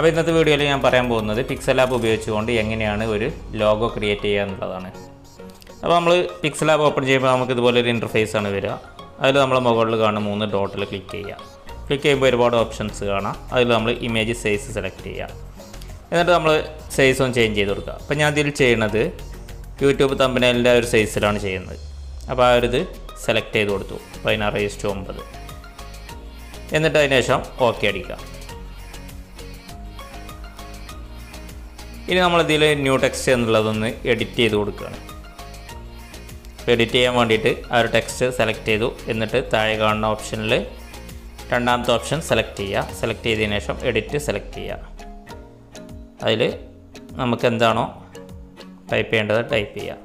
അപ്പോൾ ഇന്നത്തെ വീഡിയോയിൽ ഞാൻ പറയാൻ പോകുന്നത് പിക്സൽ ആപ്പ് ഉപയോഗിച്ചുകൊണ്ട് എങ്ങനെയാണ് ഒരു ലോഗോ ക്രിയേറ്റ് ചെയ്യുക എന്നുള്ളതാണ് അപ്പോൾ നമ്മൾ പിക്സൽ ആപ്പ് ഓപ്പൺ ചെയ്യുമ്പോൾ നമുക്ക് ഇതുപോലെ ഒരു ഇൻ്റർഫേസ് ആണ് വരിക അതിൽ നമ്മൾ മുകളിൽ കാണുന്ന മൂന്ന് ഡോട്ടിൽ ക്ലിക്ക് ചെയ്യുക ക്ലിക്ക് ചെയ്യുമ്പോൾ ഒരുപാട് ഓപ്ഷൻസ് കാണാം അതിൽ നമ്മൾ ഇമേജ് സൈസ് സെലക്ട് ചെയ്യുക എന്നിട്ട് നമ്മൾ സൈസ് ഒന്ന് ചേഞ്ച് ചെയ്ത് കൊടുക്കുക അപ്പോൾ ഞാൻ ഇതിൽ ചെയ്യുന്നത് യൂട്യൂബ് തമ്പനയിലിൻ്റെ ഒരു സൈസിലാണ് ചെയ്യുന്നത് അപ്പോൾ ആ ഒരു ഇത് സെലക്ട് ചെയ്ത് കൊടുത്തു പതിനാറ് ഇഷ്ടം ഒമ്പത് എന്നിട്ട് അതിന് ശേഷം ഓക്കെ അടിക്കുക ഇനി നമ്മളിതിൽ ന്യൂ ടെക്സ്റ്റ് എന്നുള്ളതൊന്ന് എഡിറ്റ് ചെയ്ത് കൊടുക്കുകയാണ് എഡിറ്റ് ചെയ്യാൻ വേണ്ടിയിട്ട് ആ ഒരു ടെക്സ്റ്റ് സെലക്ട് ചെയ്തു എന്നിട്ട് താഴെ കാണുന്ന ഓപ്ഷനിൽ രണ്ടാമത്തെ ഓപ്ഷൻ സെലക്ട് ചെയ്യുക സെലക്ട് ചെയ്തതിന് ശേഷം എഡിറ്റ് സെലക്ട് ചെയ്യുക അതിൽ നമുക്ക് എന്താണോ ടൈപ്പ് ചെയ്യേണ്ടത് ടൈപ്പ് ചെയ്യുക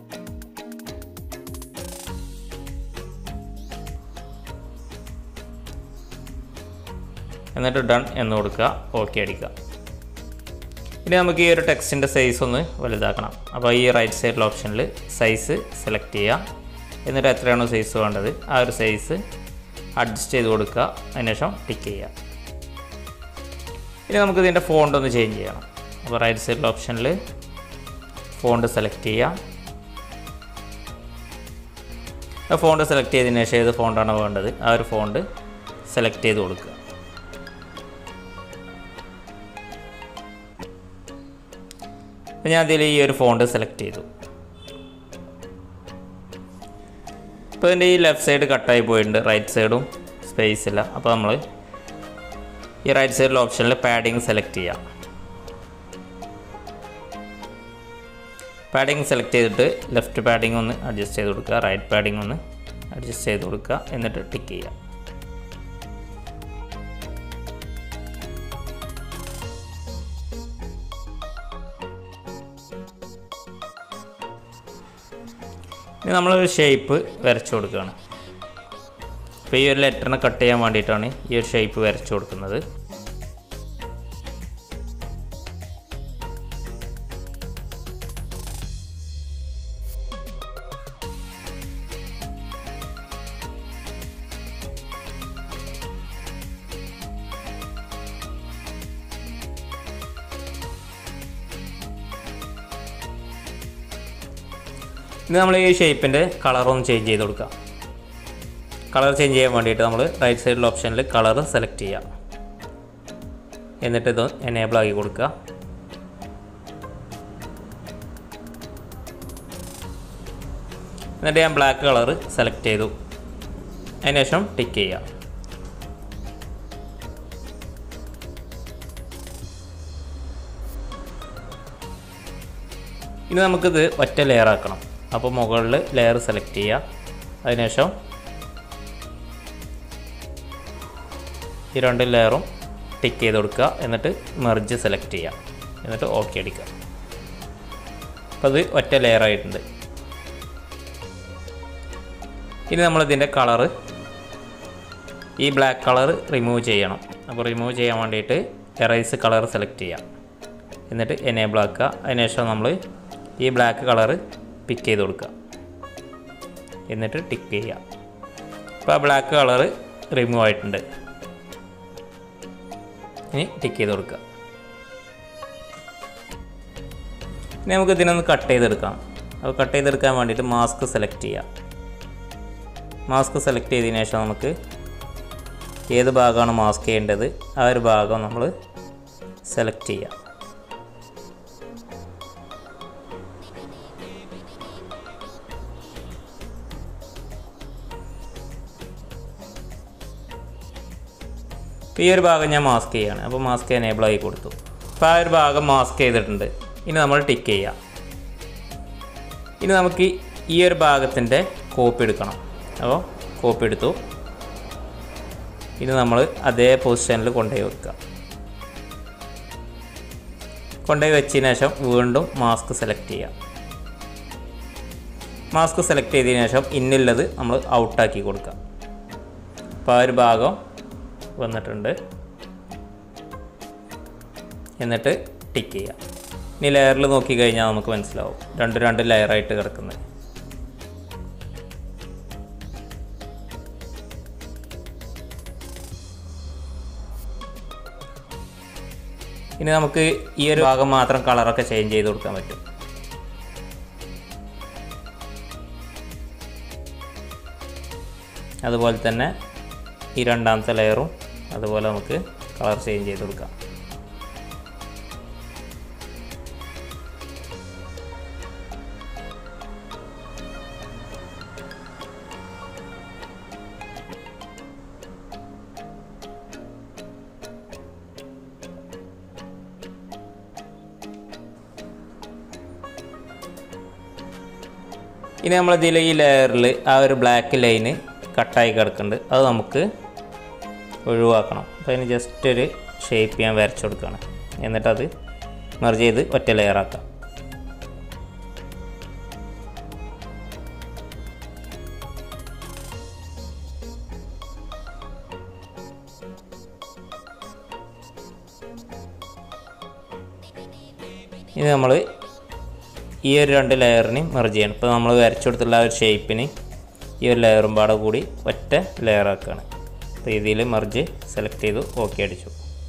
എന്നിട്ട് ഡൺ എന്ന് കൊടുക്കുക ഓക്കെ അടിക്കുക ഇനി നമുക്ക് ഈ ഒരു ടെക്സ്റ്റിൻ്റെ സൈസ് ഒന്ന് വലുതാക്കണം അപ്പോൾ ഈ റൈറ്റ് സൈഡിലെ ഓപ്ഷനിൽ സൈസ് സെലക്ട് ചെയ്യുക എന്നിട്ട് എത്രയാണോ സൈസ് വേണ്ടത് ആ ഒരു സൈസ് അഡ്ജസ്റ്റ് ചെയ്ത് കൊടുക്കുക അതിനുശേഷം ടിക്ക് ചെയ്യുക ഇനി നമുക്ക് ഇതിൻ്റെ ഫോണ്ട് ഒന്ന് ചേഞ്ച് ചെയ്യണം അപ്പോൾ റൈറ്റ് സൈഡിലെ ഓപ്ഷനിൽ ഫോണ്ട് സെലക്ട് ചെയ്യുക ഫോണ്ട് സെലക്ട് ചെയ്തതിന് ശേഷം ഏത് ഫോണ്ടാണോ വേണ്ടത് ആ ഒരു ഫോണ്ട് സെലക്ട് ചെയ്ത് കൊടുക്കുക അപ്പോൾ ഞാൻ അതിൽ ഈ ഒരു ഫോണ്ട് സെലക്ട് ചെയ്തു ഇപ്പോൾ ഇതിൻ്റെ ഈ ലെഫ്റ്റ് സൈഡ് കട്ടായി പോയിട്ടുണ്ട് റൈറ്റ് സൈഡും സ്പേസ് ഇല്ല അപ്പോൾ നമ്മൾ ഈ റൈറ്റ് സൈഡിലെ ഓപ്ഷനിൽ പാഡിങ് സെലക്ട് ചെയ്യാം പാഡിങ് സെലക്ട് ചെയ്തിട്ട് ലെഫ്റ്റ് പാഡിങ് ഒന്ന് അഡ്ജസ്റ്റ് ചെയ്ത് കൊടുക്കുക റൈറ്റ് പാഡിങ് ഒന്ന് അഡ്ജസ്റ്റ് ചെയ്ത് കൊടുക്കുക എന്നിട്ട് ടിക്ക് ചെയ്യുക ഇനി നമ്മളൊരു ഷേപ്പ് വരച്ചു കൊടുക്കുകയാണ് അപ്പോൾ ഈ ഒരു ലെറ്ററിനെ കട്ട് ചെയ്യാൻ വേണ്ടിയിട്ടാണ് ഈ ഒരു ഷേപ്പ് വരച്ചു കൊടുക്കുന്നത് ഇനി നമ്മൾ ഈ ഷേപ്പിൻ്റെ കളറൊന്ന് ചേഞ്ച് ചെയ്ത് കൊടുക്കാം കളർ ചേഞ്ച് ചെയ്യാൻ വേണ്ടിയിട്ട് നമ്മൾ റൈറ്റ് സൈഡിലെ ഓപ്ഷനിൽ കളർ സെലക്ട് ചെയ്യാം എന്നിട്ട് ഇത് എനേബിൾ ആക്കി കൊടുക്കുക എന്നിട്ട് ഞാൻ ബ്ലാക്ക് കളർ സെലക്ട് ചെയ്തു അതിനുശേഷം ടിക്ക് ചെയ്യാം ഇനി നമുക്കിത് ഒറ്റ ലെയർ ആക്കണം അപ്പോൾ മുകളിൽ ലെയർ സെലക്ട് ചെയ്യുക അതിനുശേഷം ഈ രണ്ട് ലെയറും ടിക്ക് ചെയ്ത് കൊടുക്കുക എന്നിട്ട് മെർജ് സെലക്ട് ചെയ്യുക എന്നിട്ട് ഓക്കെ അടിക്കുക അപ്പോൾ അത് ഒറ്റ ലെയർ ആയിട്ടുണ്ട് ഇനി നമ്മളിതിൻ്റെ കളറ് ഈ ബ്ലാക്ക് കളർ റിമൂവ് ചെയ്യണം അപ്പോൾ റിമൂവ് ചെയ്യാൻ വേണ്ടിയിട്ട് എറൈസ് കളർ സെലക്ട് ചെയ്യാം എന്നിട്ട് എനേബിൾ ആക്കുക അതിനുശേഷം നമ്മൾ ഈ ബ്ലാക്ക് കളറ് പിക്ക് ചെയ്ത് കൊടുക്കുക എന്നിട്ട് ടിക്ക് ചെയ്യുക അപ്പോൾ ആ ബ്ലാക്ക് കളറ് റിമൂവ് ആയിട്ടുണ്ട് ഇനി ടിക്ക് ചെയ്ത് കൊടുക്കുക ഇനി നമുക്ക് ഇതിനൊന്ന് കട്ട് ചെയ്തെടുക്കാം അപ്പോൾ കട്ട് ചെയ്തെടുക്കാൻ വേണ്ടിയിട്ട് മാസ്ക് സെലക്ട് ചെയ്യുക മാസ്ക് സെലക്ട് ചെയ്തതിന് ശേഷം നമുക്ക് ഏത് ഭാഗമാണ് മാസ്ക് ചെയ്യേണ്ടത് ആ ഒരു ഭാഗം നമ്മൾ സെലക്ട് ചെയ്യുക ഈ ഒരു ഭാഗം ഞാൻ മാസ്ക് ചെയ്യാണ് അപ്പോൾ മാസ്ക് എനേബിൾ ആക്കി കൊടുത്തു അപ്പോൾ ആ ഒരു ഭാഗം മാസ്ക് ചെയ്തിട്ടുണ്ട് ഇനി നമ്മൾ ടിക്ക് ചെയ്യാം ഇനി നമുക്ക് ഈ ഒരു ഭാഗത്തിൻ്റെ കോപ്പി എടുക്കണം അപ്പോൾ കോപ്പി എടുത്തു ഇനി നമ്മൾ അതേ പൊസിഷനിൽ കൊണ്ടുപോയി വെക്കുക കൊണ്ടുപോയി വെച്ചതിന് ശേഷം വീണ്ടും മാസ്ക് സെലക്ട് ചെയ്യാം മാസ്ക് സെലക്ട് ചെയ്തതിന് ശേഷം ഇന്നുള്ളത് നമ്മൾ ഔട്ടാക്കി കൊടുക്കുക അപ്പോൾ ആ ഒരു ഭാഗം വന്നിട്ടുണ്ട് എന്നിട്ട് ടിക്ക് ചെയ്യുക ഇനി ലെയറിൽ നോക്കി കഴിഞ്ഞാൽ നമുക്ക് മനസ്സിലാവും രണ്ട് രണ്ട് ലെയറായിട്ട് കിടക്കുന്നത് ഇനി നമുക്ക് ഈ ഒരു ഭാഗം മാത്രം കളറൊക്കെ ചേഞ്ച് ചെയ്ത് കൊടുക്കാൻ പറ്റും അതുപോലെ തന്നെ ഈ രണ്ടാമത്തെ ലെയറും അതുപോലെ നമുക്ക് കളർ ചേഞ്ച് ചെയ്ത് കൊടുക്കാം ഇനി നമ്മളിതിൽ ഈ ലെയറിൽ ആ ഒരു ബ്ലാക്ക് ലൈന് കട്ടായി കിടക്കുന്നുണ്ട് അത് നമുക്ക് ഒഴിവാക്കണം അപ്പോൾ അതിന് ജസ്റ്റ് ഒരു ഷേപ്പ് ഞാൻ വരച്ചു കൊടുക്കുകയാണ് എന്നിട്ടത് മെർജ് ചെയ്ത് ഒറ്റ ലെയറാക്കാം ഇനി നമ്മൾ ഈ ഒരു രണ്ട് ലെയറിന് മെർജ് ചെയ്യണം ഇപ്പോൾ നമ്മൾ വരച്ചു കൊടുത്തുള്ള ആ ഒരു ഷേപ്പിന് ഈ ഒരു ലെയറും പാടെ കൂടി ഒറ്റ ലെയറാക്കുകയാണ് അപ്പോൾ ഇതിൽ മെർജ് സെലക്ട് ചെയ്തു ഓക്കെ അടിച്ചു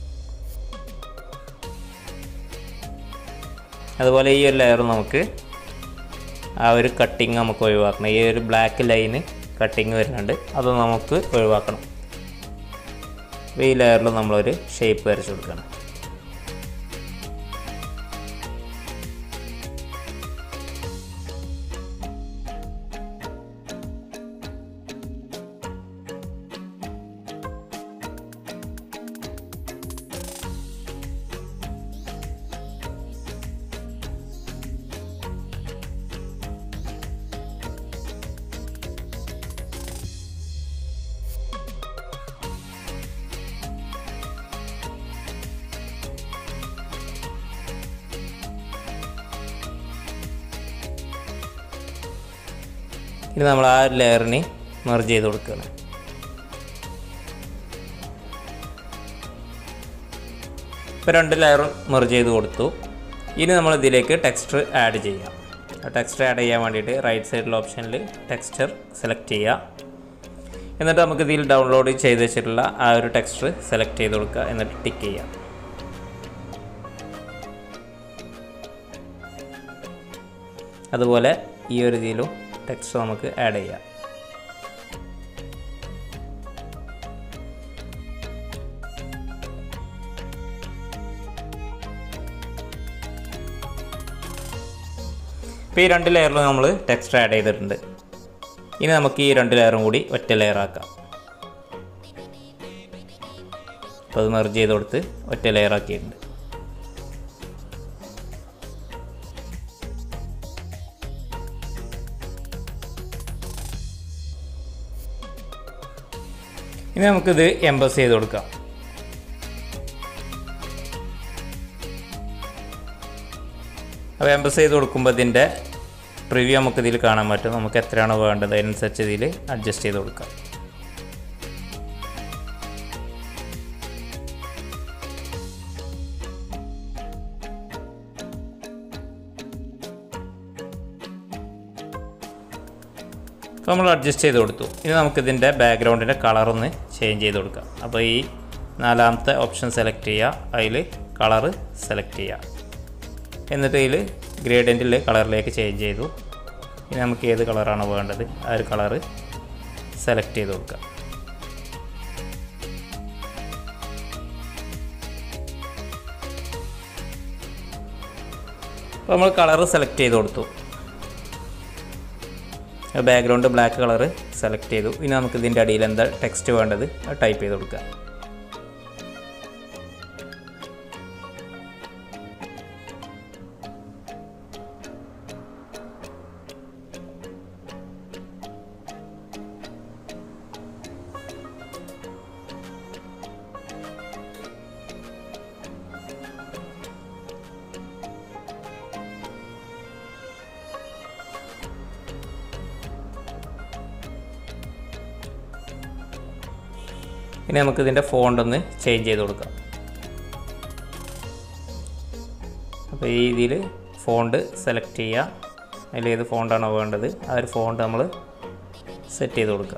അതുപോലെ ഈ ഒരു ലെയർ നമുക്ക് ആ ഒരു കട്ടിങ് നമുക്ക് ഒഴിവാക്കണം ഈ ഒരു ബ്ലാക്ക് ലൈന് കട്ടിങ് വരുന്നുണ്ട് അത് നമുക്ക് ഒഴിവാക്കണം അപ്പോൾ ഈ ലെയറിൽ നമ്മളൊരു ഷേപ്പ് വരച്ചു കൊടുക്കണം ഇനി നമ്മൾ ആ ഒരു ലെയറിന് മെർജ് ചെയ്ത് കൊടുക്കുകയാണ് ഇപ്പോൾ രണ്ട് ലെയറും മെർജ് ചെയ്ത് കൊടുത്തു ഇനി നമ്മൾ ഇതിലേക്ക് ടെക്സ്ചർ ആഡ് ചെയ്യാം ടെക്സ്ചർ ആഡ് ചെയ്യാൻ വേണ്ടിയിട്ട് റൈറ്റ് സൈഡിലെ ഓപ്ഷനിൽ ടെക്സ്ചർ സെലക്ട് ചെയ്യുക എന്നിട്ട് നമുക്ക് ഇതിൽ ഡൗൺലോഡ് ചെയ്ത് വെച്ചിട്ടുള്ള ആ ഒരു ടെക്സ്ചർ സെലക്ട് ചെയ്ത് കൊടുക്കുക എന്നിട്ട് ടിക്ക് ചെയ്യാം അതുപോലെ ഈ ഒരു ഇതിലും ടെക്സ്റ്റ് നമുക്ക് ആഡ് ചെയ്യാം ഇപ്പോൾ ഈ രണ്ട് ലെയറിലും നമ്മൾ ടെക്സ്റ്റ് ആഡ് ചെയ്തിട്ടുണ്ട് ഇനി നമുക്ക് ഈ രണ്ട് ലെയറും കൂടി ഒറ്റ ലെയർ ആക്കാം അപ്പോൾ അത് മെർജ് ചെയ്ത് കൊടുത്ത് ഒറ്റ ലെയർ ആക്കിയിട്ടുണ്ട് ഇനി നമുക്കിത് എംബസ് ചെയ്ത് കൊടുക്കാം അപ്പോൾ എംബസ് ചെയ്ത് കൊടുക്കുമ്പോൾ ഇതിൻ്റെ പ്രിവ്യൂ നമുക്ക് ഇതിൽ കാണാൻ പറ്റും നമുക്ക് എത്രയാണോ വേണ്ടത് അതിനനുസരിച്ച് ഇതിൽ അഡ്ജസ്റ്റ് ചെയ്ത് കൊടുക്കാം അപ്പോൾ നമ്മൾ അഡ്ജസ്റ്റ് ചെയ്ത് കൊടുത്തു ഇനി നമുക്കിതിൻ്റെ ബാക്ക്ഗ്രൗണ്ടിൻ്റെ കളറൊന്ന് ചേഞ്ച് ചെയ്ത് കൊടുക്കാം അപ്പോൾ ഈ നാലാമത്തെ ഓപ്ഷൻ സെലക്ട് ചെയ്യുക അതിൽ കളറ് സെലക്ട് ചെയ്യുക എന്നിട്ട് ഇതിൽ ഗ്രേഡിയൻറ്റിൽ കളറിലേക്ക് ചേഞ്ച് ചെയ്തു ഇനി നമുക്ക് ഏത് കളറാണോ വേണ്ടത് ആ ഒരു കളറ് സെലക്ട് ചെയ്ത് കൊടുക്കുക അപ്പോൾ നമ്മൾ കളറ് സെലക്ട് ചെയ്ത് കൊടുത്തു ബാക്ക്ഗ്രൗണ്ട് ബ്ലാക്ക് കളറ് സെലക്ട് ചെയ്തു ഇനി നമുക്ക് ഇതിൻ്റെ അടിയിൽ എന്താ ടെക്സ്റ്റ് വേണ്ടത് അത് ടൈപ്പ് ചെയ്ത് കൊടുക്കുക ഇനി നമുക്ക് ഇതിൻ്റെ ഫോണ്ട് ഒന്ന് ചേഞ്ച് ചെയ്ത് കൊടുക്കാം അപ്പോൾ ഈ ഇതിൽ ഫോണ്ട് സെലക്ട് ചെയ്യുക അതിൽ ഏത് ഫോണ്ടാണോ വേണ്ടത് ആ ഒരു ഫോണ്ട് നമ്മൾ സെറ്റ് ചെയ്ത് കൊടുക്കുക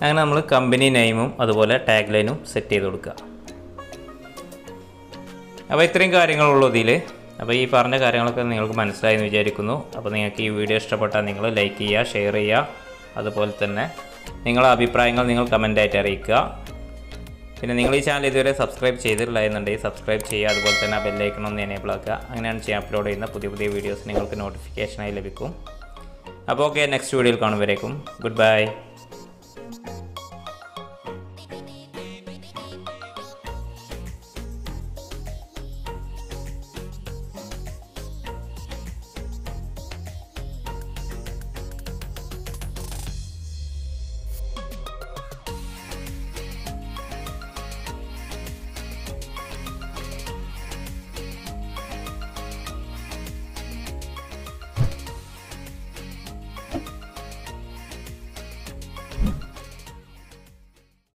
അങ്ങനെ നമ്മൾ കമ്പനി നെയിമും അതുപോലെ ടാഗ് ലൈനും സെറ്റ് ചെയ്ത് കൊടുക്കുക അപ്പോൾ ഇത്രയും കാര്യങ്ങളുള്ളൂ ഇതിൽ അപ്പോൾ ഈ പറഞ്ഞ കാര്യങ്ങളൊക്കെ നിങ്ങൾക്ക് മനസ്സിലായി എന്ന് വിചാരിക്കുന്നു അപ്പോൾ നിങ്ങൾക്ക് ഈ വീഡിയോ ഇഷ്ടപ്പെട്ടാൽ നിങ്ങൾ ലൈക്ക് ചെയ്യുക ഷെയർ ചെയ്യുക അതുപോലെ തന്നെ നിങ്ങളുടെ അഭിപ്രായങ്ങൾ നിങ്ങൾ കമൻ്റായിട്ട് അറിയിക്കുക പിന്നെ നിങ്ങൾ ഈ ചാനൽ ഇതുവരെ സബ്സ്ക്രൈബ് ചെയ്തിട്ടില്ല എന്നുണ്ടെങ്കിൽ സബ്സ്ക്രൈബ് ചെയ്യുക അതുപോലെ തന്നെ ആ ബെല്ലൈക്കൺ ഒന്ന് എനേബിൾ ആക്കുക അങ്ങനെയാണ് ചെയ്യാൻ അപ്ലോഡ് ചെയ്യുന്ന പുതിയ പുതിയ വീഡിയോസ് നിങ്ങൾക്ക് നോട്ടിഫിക്കേഷനായി ലഭിക്കും അപ്പോൾ ഓക്കെ നെക്സ്റ്റ് വീഡിയോയിൽ കാണുമ്പോഴേക്കും ഗുഡ് ബൈ